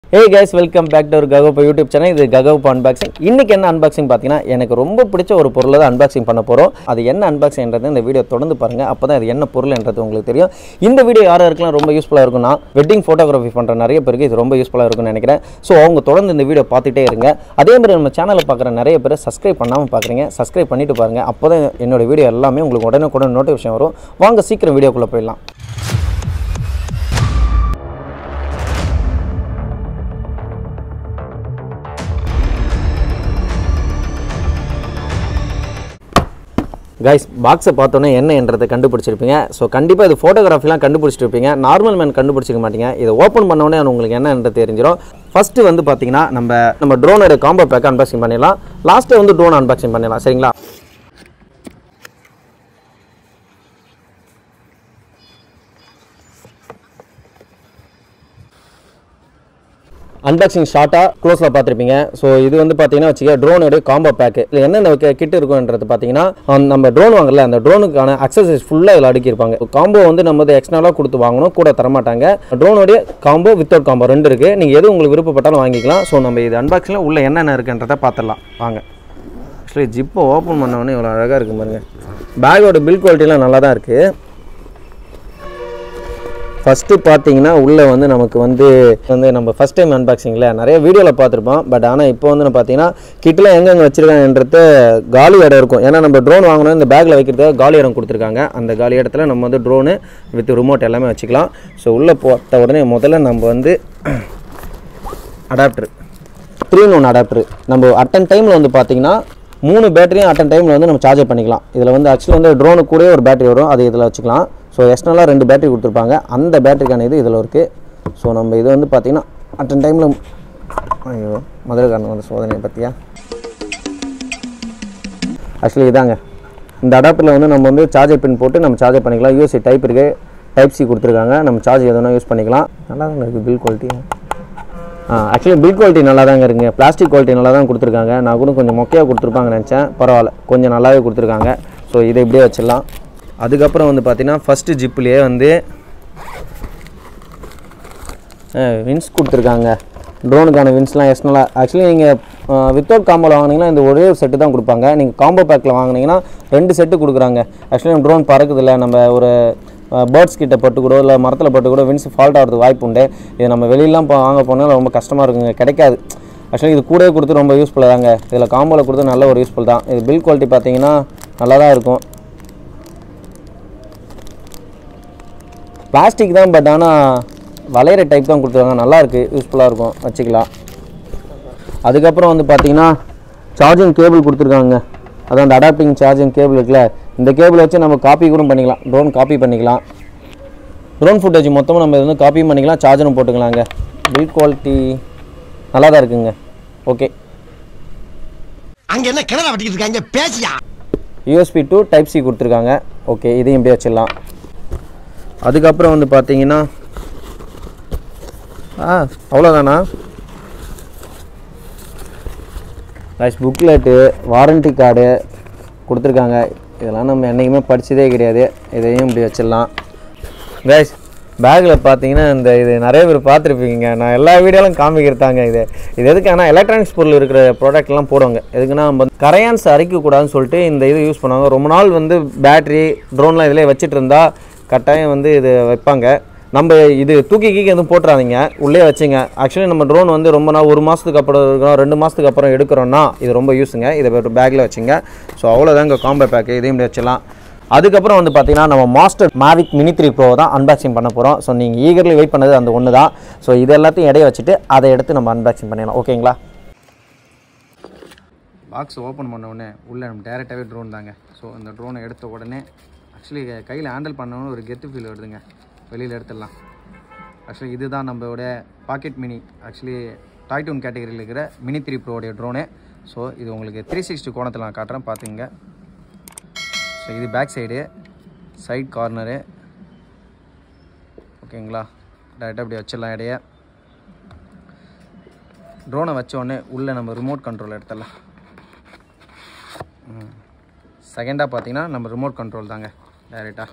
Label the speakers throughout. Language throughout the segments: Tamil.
Speaker 1: hey guys welcome back to ஒரு ககோப்பா யூடியூப் சேனல் இது ககோப்பா அன்பாக்சிங் இன்னைக்கு என்ன அன்பாக்சிங் பார்த்தீங்கன்னா எனக்கு ரொம்ப பிடிச்ச ஒரு பொருளை தான் அன்பாக்சிங் பண்ண போகிறோம் அது என்ன அன்பாக்சிங்ன்றது இந்த வீடியோ தொடர்ந்து பாருங்கள் அப்போ தான் அது என்ன பொருள்ன்றது உங்களுக்கு தெரியும் இந்த வீடியோ யார் யாருக்கெல்லாம் ரொம்ப யூஸ்ஃபுல்லாக இருக்கும்னா வெட்டிங் ஃபோட்டோகிராஃபி பண்ணுற நிறைய பேருக்கு இது ரொம்ப யூஸ்ஃபுல்லாக இருக்கும்னு நினைக்கிறேன் ஸோ அவங்க தொடர்ந்து இந்த வீடியோ பார்த்துட்டே இருங்க அதே மாதிரி நம்ம சேனலை பார்க்குற நிறைய பேர் சப்ஸ்கிரைப் பண்ணாமல் பார்க்குறீங்க சப்ஸ்கிரைப் பண்ணிட்டு பாருங்கள் அப்போ தான் என்னோட வீடியோ எல்லாமே உங்களுக்கு உடனே உடனே நோட்டிஃபிகேஷன் வரும் வாங்க சீக்கிரம் வீடியோக்குள்ளே போயிடலாம் கைஸ் பாக்ஸை பார்த்தோன்னே என்னன்றதை கண்டுபிடிச்சிருப்பீங்க ஸோ கண்டிப்பாக இது ஃபோட்டோகிராஃபிலாம் கண்டுபிடிச்சிருப்பீங்க நார்மல் மேன் கண்டுபிடிச்சிக்க மாட்டீங்க இதை ஓப்பன் பண்ணோடனே உங்களுக்கு என்னன்றது தெரிஞ்சிடும் ஃபஸ்ட்டு வந்து பார்த்தீங்கன்னா நம்ம நம்ம ட்ரோனோட காம்போ பேக் அன்பாக்சிங் பண்ணிடலாம் லாஸ்ட்டு வந்து ட்ரோன் அன்பாக்சிங் பண்ணிடலாம் சரிங்களா அன்பாக்சிங் ஷார்ட்டாக க்ளோஸில் பார்த்துருப்பீங்க ஸோ இது வந்து பார்த்தீங்கன்னா வச்சுக்க ட்ரோனோட காம்போ பேக் இதில் என்னென்ன கிட் இருக்குன்றது பார்த்தீங்கன்னா அந்த நம்ம ட்ரோன் வாங்கல அந்த ட்ரோனுக்கான அக்சசரிஸ் ஃபுல்லாக இதில் அடுக்கியிருப்பாங்க காம்போ வந்து நம்ம வந்து எக்ஸ்ட்ராலாக கொடுத்து வாங்கணும் கூட தரமாட்டாங்க ட்ரோனோடைய காம்போ வித்தவுட் காம்போ ரெண்டு இருக்குது நீங்கள் எது உங்களுக்கு விருப்பப்பட்டாலும் வாங்கிக்கலாம் ஸோ நம்ம இது அன்பாக்சிங்கில் உள்ள என்னென்ன இருக்குன்றதை பார்த்துடலாம் வாங்க ஆக்சுவலி ஜிப்பை ஓப்பன் பண்ணவொடனே இவ்வளோ அழகாக இருக்கு பாருங்க பேக்கோட பில் குவாலிட்டிலாம் நல்லா தான் இருக்குது ஃபஸ்ட்டு பார்த்தீங்கன்னா உள்ளே வந்து நமக்கு வந்து வந்து நம்ம ஃபஸ்ட் டைம் அன்பாக்சிங்கில் நிறைய வீடியோவில் பார்த்துருப்போம் பட் ஆனால் இப்போ வந்து நான் பார்த்தீங்கன்னா கிட்டில் எங்கெங்கே வச்சுருக்காங்கன்றது காலி இடம் இருக்கும் ஏன்னா நம்ம ட்ரோன் வாங்கணும் இந்த பேக்கில் வைக்கிறதுக்கு காலி இடம் கொடுத்துருக்காங்க அந்த காலி இடத்துல நம்ம வந்து ட்ரோனு வித் ரிமோட் எல்லாமே வச்சுக்கலாம் ஸோ உள்ளே போட்ட உடனே முதல்ல நம்ம வந்து அடாப்டர் த்ரீ ஒன் அடாப்டர் நம்ம அட்டன் டைமில் வந்து பார்த்தீங்கன்னா மூணு பேட்டரியும் அட்டன் டைமில் வந்து நம்ம சார்ஜ் பண்ணிக்கலாம் இதில் வந்து ஆக்சுவலி வந்து ட்ரோனு கூட ஒரு பேட்டரி வரும் அது இதில் வச்சுக்கலாம் ஸோ எக்ஸ்டர்னலாக ரெண்டு பேட்டரி கொடுத்துருப்பாங்க அந்த பேட்டரிக்கான இது இதில் இருக்குது ஸோ நம்ம இது வந்து பார்த்திங்கன்னா அட்டன் டைமில் ஐயோ மதுரைக்காரன் வந்து சோதனையை பற்றியா ஆக்சுவலி இதாங்க இந்த அடாப்டரில் வந்து நம்ம வந்து சார்ஜர் பின் போட்டு நம்ம சார்ஜர் பண்ணிக்கலாம் யூஎஸ்சி டைப் இருக்குது டைப் சி கொடுத்துருக்காங்க நம்ம சார்ஜ் எதுனா யூஸ் பண்ணிக்கலாம் நல்லா தாங்க இருக்குது build quality actually build quality நல்லா தாங்க இருக்குங்க பிளாஸ்டிக் குவாலிட்டி நல்லா தான் கொடுத்துருக்காங்க நான் கூட கொஞ்சம் மொக்கையாக கொடுத்துருப்பாங்கன்னு நினச்சேன் பரவாயில்ல கொஞ்சம் நல்லாவே கொடுத்துருக்காங்க ஸோ இதை இப்படியே வச்சிடலாம் அதுக்கப்புறம் வந்து பார்த்தீங்கன்னா ஃபஸ்ட்டு ஜிப்லேயே வந்து வின்ஸ் கொடுத்துருக்காங்க ட்ரோனுக்கான வின்ஸ்லாம் எக்ஸ்னலாக ஆக்சுவலி நீங்கள் வித்தவுட் காம்போவில் வாங்கினீங்கன்னா இந்த ஒரே ஒரு செட்டு தான் கொடுப்பாங்க நீங்கள் காம்போ பேக்கில் வாங்கினீங்கன்னா ரெண்டு செட்டு கொடுக்குறாங்க ஆக்சுவலி நம்ம ட்ரோன் பறக்குதில்ல நம்ம ஒரு பேர்ட்ஸ் கிட்ட பட்டு கூட இல்லை மரத்தில் பட்டு கூட வின்ஸ் ஃபால்ட் ஆகிறதுக்கு வாய்ப்பு உண்டு இது நம்ம வெளியெல்லாம் போ வாங்க போனால் ரொம்ப கஷ்டமாக இருக்குங்க கிடைக்காது ஆக்சுவலி இது கூடவே கொடுத்து ரொம்ப யூஸ்ஃபுல்லாக தாங்க இதில் காம்போவில் கொடுத்து நல்ல ஒரு யூஸ்ஃபுல் தான் இது பில் குவாலிட்டி பார்த்தீங்கன்னா நல்லா தான் இருக்கும் பிளாஸ்டிக் தான் பட் ஆனால் வளையிற டைப் தான் கொடுத்துருக்காங்க நல்லா இருக்குது யூஸ்ஃபுல்லாக இருக்கும் வச்சுக்கலாம் அதுக்கப்புறம் வந்து பார்த்தீங்கன்னா சார்ஜிங் கேபிள் கொடுத்துருக்காங்க அதான் அந்த அடாப்டிங் சார்ஜிங் கேபிள் இருக்குல்ல இந்த கேபிள் வச்சு நம்ம காப்பி கூட பண்ணிக்கலாம் ட்ரோன் காப்பி பண்ணிக்கலாம் ட்ரோன் ஃபுட்டேஜ் மொத்தமாக நம்ம இது வந்து காப்பியும் பண்ணிக்கலாம் சார்ஜரும் போட்டுக்கலாங்க பில் குவாலிட்டி நல்லா தான் இருக்குங்க ஓகே
Speaker 2: அங்க என்ன கிணறு வெட்டிக்கிட்டு இருக்காங்க பேசியா
Speaker 1: யூஎஸ்பி டூ டைப் சி கொடுத்துருக்காங்க ஓகே இதையும் இப்படியே வச்சிடலாம் அதுக்கப்புறம் வந்து பார்த்தீங்கன்னா ஆ அவ்வளோதானா கைஸ் புக்லெட்டு வாரண்டி கார்டு கொடுத்துருக்காங்க இதெல்லாம் நம்ம என்றைக்குமே படித்ததே கிடையாது இதையும் இப்படி வச்சிடலாம் கைஸ் பேக்கில் பார்த்தீங்கன்னா இந்த இது நிறைய பேர் பார்த்துருப்பீங்க நான் எல்லா வீடியோலும் காமிக்கிறதாங்க இது இது எதுக்கானா எலக்ட்ரானிக்ஸ் பொருள் இருக்கிற ப்ராடக்ட்லாம் போடுவாங்க எதுக்குன்னா நம்ம வந்து கரையான்ஸ் அரைக்கக்கூடாதுன்னு சொல்லிட்டு இந்த இது யூஸ் பண்ணுவாங்க ரொம்ப நாள் வந்து பேட்ரி ட்ரோன்லாம் இதிலே வச்சுட்டு இருந்தா கட்டாயம் வந்து இது வைப்பாங்க நம்ம இது தூக்கி கீக்கி எதுவும் போட்டுறாதீங்க உள்ளே வச்சுங்க ஆக்சுவலி நம்ம ட்ரோன் வந்து ரொம்ப நாள் ஒரு மாதத்துக்கு அப்புறம் இருக்கிறோம் ரெண்டு மாதத்துக்கு அப்புறம் எடுக்கிறோன்னா இது ரொம்ப யூஸுங்க இதை ஒரு பேக்கில் வச்சுங்க ஸோ அவ்வளோதாங்க காம்போ பேக்கு இதையும் இப்படி வச்சிடலாம் அதுக்கப்புறம் வந்து பார்த்தீங்கன்னா நம்ம master Mavic mini three pro தான் அன்பாக்சிங் பண்ண போகிறோம் ஸோ நீங்கள் ஈகர்லி வெயிட் பண்ணது அந்த ஒன்று தான் ஸோ இது எல்லாத்தையும் இடைய வச்சுட்டு அதை எடுத்து நம்ம அன்பாக்சிங் பண்ணிடலாம் ஓகேங்களா பாக்ஸ் ஓப்பன் பண்ண உடனே உள்ளே நம்ம டேரெக்டாகவே ட்ரோன் தாங்க ஸோ இந்த ட்ரோனை எடுத்த உடனே ஆக்சுவலி கையில் ஹேண்டில் பண்ணவொன்னு ஒரு கெத்து ஃபீல் வருதுங்க வெளியில் எடுத்துடலாம் ஆக்சுவலி இதுதான் நம்மளோட பாக்கெட் மினி ஆக்சுவலி டாய்டூன் கேட்டகரியில் இருக்கிற மினி த்ரீ ப்ரோடைய ட்ரோனு ஸோ இது உங்களுக்கு த்ரீ சிக்ஸ்டி கோணத்தில் நான் காட்டுறேன் பார்த்துங்க ஸோ இது பேக் சைடு சைட் கார்னரு ஓகேங்களா டேரெக்டாக இப்படி வச்சிடலாம் இடைய ட்ரோனை வச்ச உடனே உள்ளே நம்ம ரிமோட் கண்ட்ரோல் எடுத்துடலாம் செகண்டாக பார்த்தீங்கன்னா நம்ம ரிமோட் கண்ட்ரோல் தாங்க டைரெக்டாக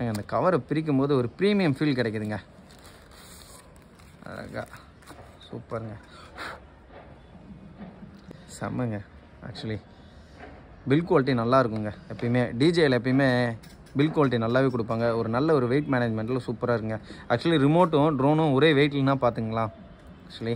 Speaker 1: அந்த கவரை பிரிக்கும் போது ஒரு ப்ரீமியம் ஃபீல் கிடைக்குதுங்க அழகா சூப்பருங்க செம்மங்க ஆக்சுவலி பில் குவாலிட்டி நல்லா இருக்குங்க எப்பயுமே டிஜேயில் எப்பயுமே பில் குவாலிட்டி நல்லாவே கொடுப்பாங்க ஒரு நல்ல ஒரு வெயிட் மேனேஜ்மெண்ட்டில் சூப்பராக இருக்குங்க ஆக்சுவலி ரிமோட்டும் ட்ரோனும் ஒரே வெயிட்லனா பார்த்துங்களா ஆக்சுவலி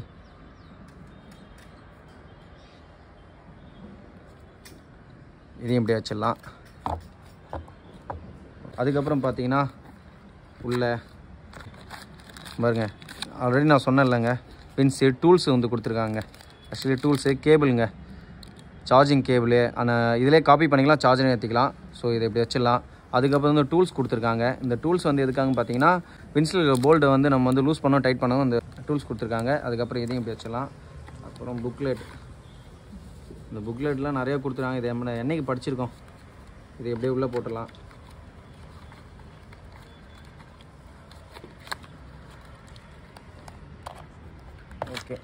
Speaker 1: இதையும் இப்படி வச்சிடலாம் அதுக்கப்புறம் பார்த்தீங்கன்னா உள்ள பாருங்க ஆல்ரெடி நான் சொன்னேன் இல்லைங்க பின்ஸு டூல்ஸ் வந்து கொடுத்துருக்காங்க ஆக்சுவலி டூல்ஸு கேபிளுங்க சார்ஜிங் கேபிள் அந்த இதிலே காப்பி பண்ணிக்கலாம் சார்ஜிங் ஏற்றிக்கலாம் ஸோ இதை இப்படி வச்சிடலாம் அதுக்கப்புறம் வந்து டூல்ஸ் கொடுத்துருக்காங்க இந்த டூல்ஸ் வந்து எதுக்காக பார்த்தீங்கன்னா பென்சில் போல்டை வந்து நம்ம வந்து லூஸ் பண்ணோம் டைட் பண்ணோம் இந்த டூல்ஸ் கொடுத்துருக்காங்க அதுக்கப்புறம் இதையும் இப்படி வச்சிடலாம் அப்புறம் புக்லெட் இந்த புக்லெட்லாம் நிறைய கொடுத்துருக்காங்க இதை நம்ம என்னைக்கு படிச்சிருக்கோம் இது எப்படியே உள்ளே போட்டுடலாம் ஓகே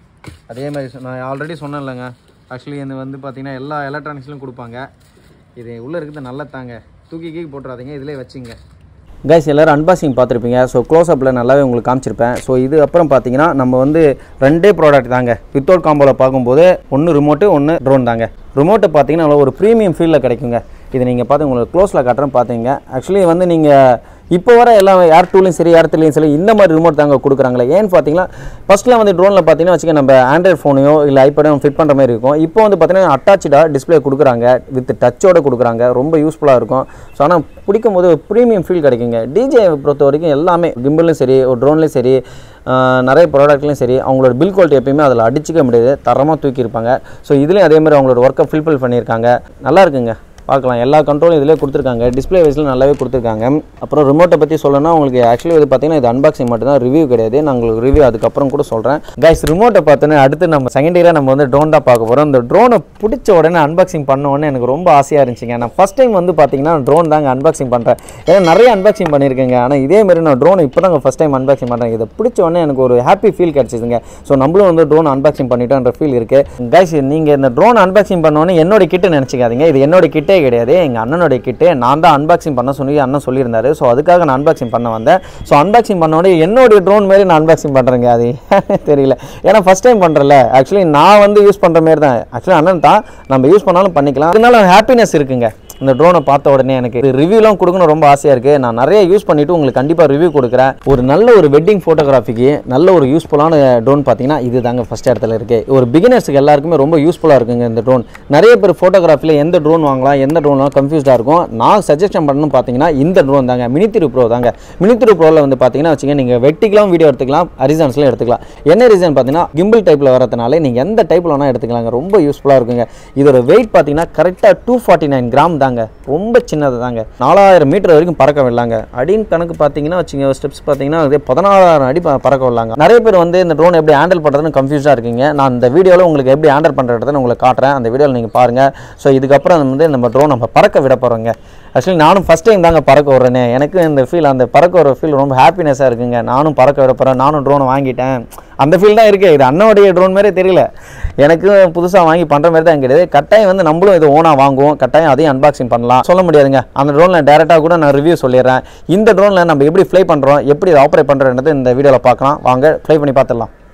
Speaker 1: அதே மாதிரி சொ- நான் ஆல்ரெடி சொன்னேன் இல்லைங்க ஆக்சுவலி இது வந்து பார்த்தீங்கன்னா எல்லா எலக்ட்ரானிக்ஸ்லையும் கொடுப்பாங்க இது உள்ளே இருக்கிறது நல்லா தாங்க தூக்கி கீக்கி போட்டுறாதீங்க இதிலே வச்சுங்க கைஸ் எல்லோரும் அன்பாக்சிங் பார்த்துருப்பீங்க ஸோ க்ளோஸ்அப்பில் நல்லாவே உங்களுக்கு காமிச்சிருப்பேன் ஸோ இது அப்புறம் பார்த்தீங்கன்னா நம்ம வந்து ரெண்டே ப்ராடக்ட் தாங்க வித்தவுட் காம்போவில் பார்க்கும்போது ஒன்று ரிமோட்டு ஒன்று ட்ரோன் தாங்க ரிமோட்டை பார்த்தீங்கன்னா நல்லா ஒரு ப்ரீமியம் ஃபீலில் கிடைக்குங்க இது நீங்கள் பார்த்து உங்களுக்கு க்ளோஸில் காட்டுறேன் பார்த்தீங்க ஆக்சுவலி வந்து நீங்கள் இப்போ வர எல்லாம் ஏர் டூலையும் சரி ஏர் த்ரீலையும் சரி இந்த மாதிரி ரிமோட் தாங்க கொடுக்குறாங்களே ஏன்னு பார்த்தீங்கன்னா ஃபஸ்ட்டில் வந்து ட்ரோனில் பார்த்தீங்கன்னா வச்சுக்க நம்ம ஆண்ட்ராய்ட் ஃபோனையோ இல்லை ஐபேடோ ஃபிட் பண்ணுற மாதிரி இருக்கும் இப்போ வந்து பார்த்தீங்கன்னா அட்டாச்சாக டிஸ்ப்ளே கொடுக்குறாங்க வித் டச்சோட கொடுக்குறாங்க ரொம்ப யூஸ்ஃபுல்லாக இருக்கும் ஸோ ஆனால் பிடிக்கும் போது ப்ரீமியம் ஃபீல் கிடைக்குங்க டிஜே பொறுத்த வரைக்கும் எல்லாமே கிம்பிள்லையும் சரி ஒரு ட்ரோன்லேயும் சரி ஆஹ் நிறைய ப்ராடக்ட்லையும் சரி அவங்களோட பில் குவாலிட்டி எப்பயுமே அதில் அடிச்சிக்க முடியாது தரமாக தூக்கியிருப்பாங்க ஸோ இதுலேயும் அதே மாதிரி அவங்களோட ஒர்க்கை ஃபில்ஃபில் பண்ணியிருக்காங்க நல்லா இருக்குங்க பார்க்கலாம் எல்லா கண்ட்ரோலும் இதிலே கொடுத்துருக்காங்க டிஸ்ப்ளே வைஸில் நல்லாவே கொடுத்துருக்காங்க அப்புறம் ரிமோட்டை பற்றி சொல்லணும்னா உங்களுக்கு ஆக்சுவலி இது பார்த்தீங்கன்னா இது அன்பாக்சிங் மட்டும் தான் ரிவ்யூ கிடையாது நான் உங்களுக்கு ரிவ்யூ அதுக்கப்புறம் கூட சொல்கிறேன் கைஸ் ரிமோட்டை பார்த்தோன்னே அடுத்து நம்ம செகண்ட் இயராக நம்ம வந்து ட்ரோன் தான் பார்க்க போகிறோம் இந்த ட்ரோனை பிடிச்ச உடனே அன்பாக்சிங் பண்ண உடனே எனக்கு ரொம்ப ஆசையாக இருந்துச்சுங்க நான் ஃபஸ்ட் டைம் வந்து பார்த்தீங்கன்னா ட்ரோன் தாங்க அன்பாக்சிங் பண்ணுறேன் ஏன்னா நிறைய அன்பாக்சிங் பண்ணியிருக்கேங்க ஆனால் இதே மாதிரி நான் ட்ரோன் இப்போ தாங்க ஃபஸ்ட் டைம் அன்பாக்சிங் பண்ணுறேன் இதை பிடிச்ச உடனே எனக்கு ஒரு ஹாப்பி ஃபீல் கிடச்சிதுங்க ஸோ நம்மளும் வந்து ட்ரோன் அன்பாக்சிங் பண்ணிட்டோன்ற ஃபீல் இருக்குது கைஸ் நீங்கள் இந்த ட்ரோன் அன்பாக்சிங் பண்ணோன்னே என்னோட கிட்டு நினச்சிக்காதீங்க இது என்னோட கிட்டே கிடையாது எங்கள் அண்ணனுடைய கிட்டு நான் தான் அன்பாக்சிங் பண்ண சொல்லி அண்ணன் சொல்லியிருந்தாரு ஸோ அதுக்காக நான் அன்பாக்சிங் பண்ண வந்தேன் ஸோ அன்பாக்சிங் பண்ணோடனே என்னுடைய ட்ரோன் மாரி நான் அன்பாக்சிங் பண்ணுறேங்க அது தெரியல ஏன்னா ஃபஸ்ட் டைம் பண்ணுறல ஆக்சுவலி நான் வந்து யூஸ் பண்ணுற மாரி தான் ஆக்சுவலி அண்ணன் தான் நம்ம யூஸ் பண்ணாலும் பண்ணிக்கலாம் அதனால ஹாப்பினஸ் இருக்குங்க இந்த ட்ரோனை பார்த்த உடனே எனக்கு இது ரிவ்யூலாம் கொடுக்கணும் ரொம்ப ஆசையாக இருக்குது நான் நிறைய யூஸ் பண்ணிவிட்டு உங்களுக்கு கண்டிப்பாக ரிவ்யூ கொடுக்குறேன் ஒரு நல்ல ஒரு வெட்டிங் ஃபோட்டோகிராஃபிக்கு நல்ல ஒரு யூஸ்ஃபுல்லான ட்ரோன் பார்த்தீங்கன்னா இது தாங்க ஃபஸ்ட் இடத்துல இருக்குது ஒரு பிகினர்ஸுக்கு எல்லாருக்குமே ரொம்ப யூஸ்ஃபுல்லாக இருக்குங்க இந்த ட்ரோன் நிறைய பேர் ஃபோட்டோகிராஃபியில் எந்த ட்ரோன் வாங்கலாம் எந்த ட்ரோன்லாம் கன்ஃபியூஸ்டாக இருக்கும் நான் சஜஷன் பண்ணணும் பார்த்தீங்கன்னா இந்த ட்ரோன் தாங்க மினி திரு ப்ரோ தாங்க மினி திரு ப்ரோவில் வந்து பார்த்தீங்கன்னா வச்சுங்க நீங்கள் வெட்டிக்கலாம் வீடியோ எடுத்துக்கலாம் ஹரிசான்ஸ்லாம் எடுத்துக்கலாம் என்ன ரீசன் பார்த்தீங்கன்னா கிம்பிள் டைப்பில் வரதுனால நீங்கள் எந்த டைப்பில் வேணால் எடுத்துக்கலாங்க ரொம்ப யூஸ்ஃபுல்லாக இருக்குங்க இதோட வெயிட் பார்த்தீங்கன்னா கரெக்டாக டூ ஃபார்ட்டி நைன் கிராம் தாங்க ரொம்ப சின்னது தாங்க நாலாயிரம் மீட்டர் வரைக்கும் பறக்க விடலாங்க அடின்னு கணக்கு பார்த்தீங்கன்னா வச்சுங்க ஸ்டெப்ஸ் பார்த்தீங்கன்னா அதே பதினாறாயிரம் அடி ப- பறக்க விடலாங்க நிறைய பேர் வந்து இந்த ட்ரோன் எப்படி ஹேண்டில் பண்ணுறதுன்னு கன்ஃபியூஸாக இருக்கீங்க நான் இந்த வீடியோவில் உங்களுக்கு எப்படி ஹேண்டில் பண்ணுறதை உங்களுக்கு காட்டுறேன் அந்த வீடியோவில் நீங்கள் பாருங்கள் ஸோ இதுக்கப்புறம் வந்து நம்ம ட்ரோன் நம்ம பறக்க விட போகிறோங்க ஆக்சுவலி நானும் ஃபஸ்ட் டைம் தாங்க பறக்க விட்றேனே எனக்கு இந்த ஃபீல் அந்த பறக்க வர ஃபீல் ரொம்ப ஹாப்பினஸாக இருக்குங்க நானும் பறக்க விட போகிறேன் நானும் ட்ரோனை வாங்கிட்டேன் அந்த ஃபீல் தான் இருக்குது இது அண்ணனுடைய ட்ரோன் மாதிரியே தெரியல எனக்கு புதுசாக வாங்கி பண்ணுற மாதிரி தான் கிடையாது கட்டாயம் வந்து நம்மளும் இது ஓனாக வாங்குவோம் கட்டாயம் அதையும் அன்பாக்சிங் பண்ணலாம் சொல்ல முடியாதுங்க அந்த ட்ரோனில் டேரெக்டாக கூட நான் ரிவ்யூ சொல்லிடுறேன் இந்த ட்ரோனில் நம்ம எப்படி ஃப்ளை பண்ணுறோம் எப்படி இதை ஆப்ரேட் பண்ணுறோன்றது இந்த வீடியோவில் பார்க்கலாம் வாங்க ப்ளே பண்ணி பார்த்துடலாம்